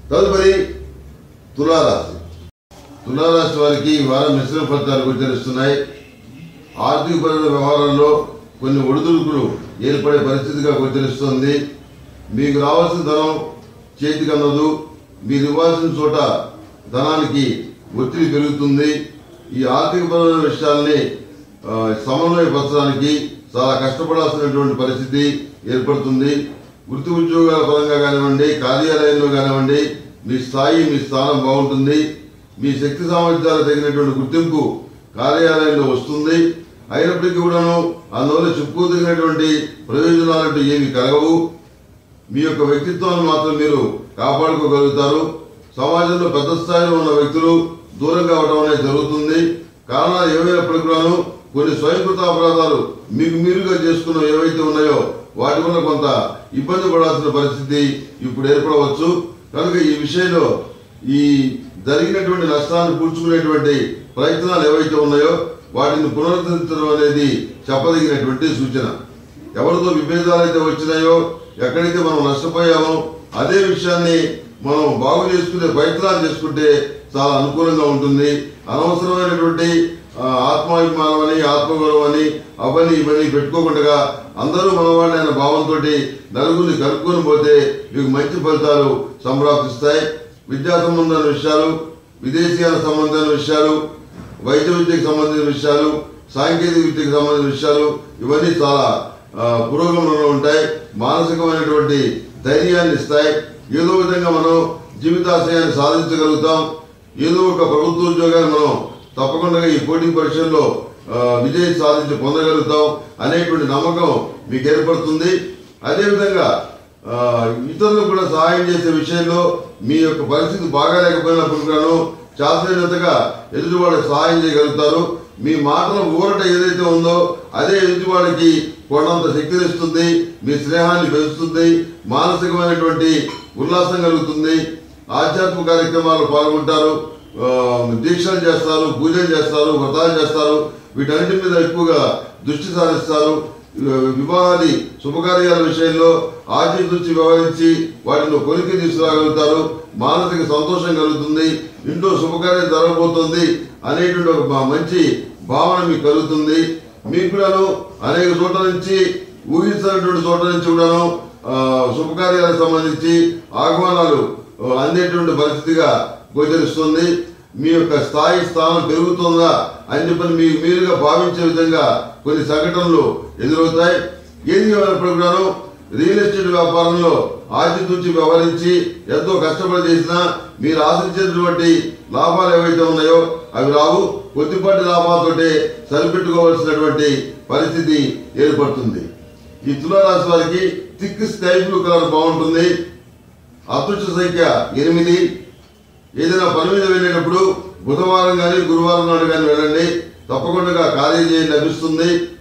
తదుపరి తులారాశి తులారాశి వారికి ఈ వారం మిశ్రమ ఫలితాలు గోచరిస్తున్నాయి ఆర్థికపరమైన వ్యవహారాల్లో కొన్ని ఒడిదుడుకులు ఏర్పడే పరిస్థితిగా గోచరిస్తుంది మీకు రావాల్సిన ధనం చేతికి అందదు మీరు ఇవ్వాల్సిన చోట ధనానికి ఒత్తిడి పెరుగుతుంది ఈ ఆర్థికపరమైన విషయాల్ని ఆ, సమన్వయపరచడానికి చాలా కష్టపడాల్సినటువంటి పరిస్థితి ఏర్పడుతుంది వృత్తి ఉద్యోగాల పరంగా కానివ్వండి కార్యాలయంలో కానివ్వండి మీ స్థాయి మీ స్థానం బాగుంటుంది మీ శక్తి సామర్థ్యాలు తగినటువంటి గుర్తింపు కార్యాలయంలో వస్తుంది అయినప్పటికీ కూడాను అందువల్ల చెప్పుకోదగినటువంటి ప్రయోజనాలంటూ ఏమి కలగవు మీ యొక్క వ్యక్తిత్వాన్ని మాత్రం మీరు కాపాడుకోగలుగుతారు సమాజంలో పెద్ద స్థాయిలో ఉన్న వ్యక్తులు దూరం కావడం అనేది జరుగుతుంది కారణాలు ఏమైనప్పటికీ కూడాను కొన్ని స్వయంకృత అపరాధాలు మీకు మీరుగా చేసుకున్న ఏవైతే ఉన్నాయో వాటి వల్ల కొంత ఇబ్బంది పడాల్సిన పరిస్థితి ఇప్పుడు ఏర్పడవచ్చు కనుక ఈ విషయంలో ఈ జరిగినటువంటి నష్టాన్ని పూడ్చుకునేటువంటి ప్రయత్నాలు ఏవైతే ఉన్నాయో వాటిని పునరుద్ధరించడం అనేది చెప్పదగినటువంటి సూచన ఎవరితో విభేదాలు అయితే వచ్చినాయో ఎక్కడైతే మనం నష్టపోయామో అదే విషయాన్ని మనం బాగు చేసుకునే ప్రయత్నాలు చేసుకుంటే చాలా అనుకూలంగా ఉంటుంది అనవసరమైనటువంటి ఆ, ఆత్మాభిమానం అని ఆత్మగౌరవం అని అవన్నీ ఇవన్నీ పెట్టుకోకుండా అందరూ మనవాళ్ళ అనే భావంతో నలుగురిని కలుపుకొని పోతే మీకు మంచి ఫలితాలు సంప్రాప్తిస్తాయి విద్యా సంబంధమైన విషయాలు విదేశీయాల సంబంధమైన విషయాలు వైద్య విద్యకు సంబంధించిన విషయాలు సాంకేతిక విద్యకు సంబంధించిన విషయాలు ఇవన్నీ చాలా ఆ, పురోగమనంలో ఉంటాయి మానసికమైనటువంటి ధైర్యాన్ని ఇస్తాయి ఏదో విధంగా మనం జీవితాశయాన్ని సాధించగలుగుతాం ఏదో ఒక ప్రభుత్వ ఉద్యోగాన్ని మనం తప్పకుండా ఈ పోటీ పరీక్షల్లో ఆ, విజయం సాధించి పొందగలుగుతాం అనేటువంటి నమ్మకం మీకు ఏర్పడుతుంది అదేవిధంగా ఆ, ఇతరులకు కూడా సహాయం చేసే విషయంలో మీ యొక్క పరిస్థితి బాగాలేకపోయినప్పుడు కూడాను చేతనైనంతగా ఎదుటివాళ్ళకి సహాయం చేయగలుగుతారు మీ మాటల ఊరట ఏదైతే ఉందో అదే ఎదుటివాడికి కొండంత శక్తినిస్తుంది మీ స్నేహాన్ని పెంచుతుంది మానసికమైనటువంటి ఉల్లాసం కలుగుతుంది ఆధ్యాత్మిక కార్యక్రమాలు పాల్గొంటారు ఆ, దీక్షలు చేస్తారు పూజలు చేస్తారు వ్రతాలు చేస్తారు వీటన్నిటి మీద ఎక్కువగా దృష్టి సారిస్తారు వివాహాది శుభకార్యాల విషయంలో ఆచితూచి వ్యవహరించి వాటిని కొలికి తీసుకురాగలుగుతారు మానసిక సంతోషం కలుగుతుంది ఇంట్లో శుభకార్యం జరగబోతుంది అనేటువంటి ఒక మా- మంచి భావన మీకు కలుగుతుంది మీకు కూడాను అనేక చోట్ల నుంచి ఊహించినటువంటి చోట్ల నుంచి కూడాను ఆ, శుభకార్యాలకు సంబంధించి ఆహ్వానాలు ఆ, అందేటువంటి పరిస్థితిగా గోచరిస్తుంది మీ యొక్క స్థాయి స్థానం పెరుగుతుందా అని చెప్పని మీకు మీరుగా భావించే విధంగా కొన్ని సంఘటనలు ఎదురవుతాయి ఏది ఏమైనప్పుడు కూడాను రియల్ ఎస్టేట్ వ్యాపారంలో ఆచితూచి వ్యవహరించి ఎంతో కష్టపడి చేసినా మీరు ఆశించేటువంటి లాభాలు ఏవైతే ఉన్నాయో అవి రావు కొద్దిపాటి లాభాలతోటే సరిపెట్టుకోవాల్సినటువంటి పరిస్థితి ఏర్పడుతుంది ఈ తులారాశి వారికి థిక్ స్కై బ్లూ కలర్ బాగుంటుంది అదృష్ట సంఖ్య ఎనిమిది ఏదైనా పని మీద వెళ్ళేటప్పుడు బుధవారం కానీ గురువారం నాడు కానీ వెళ్ళండి తప్పకుండా కార్యజయం లభిస్తుంది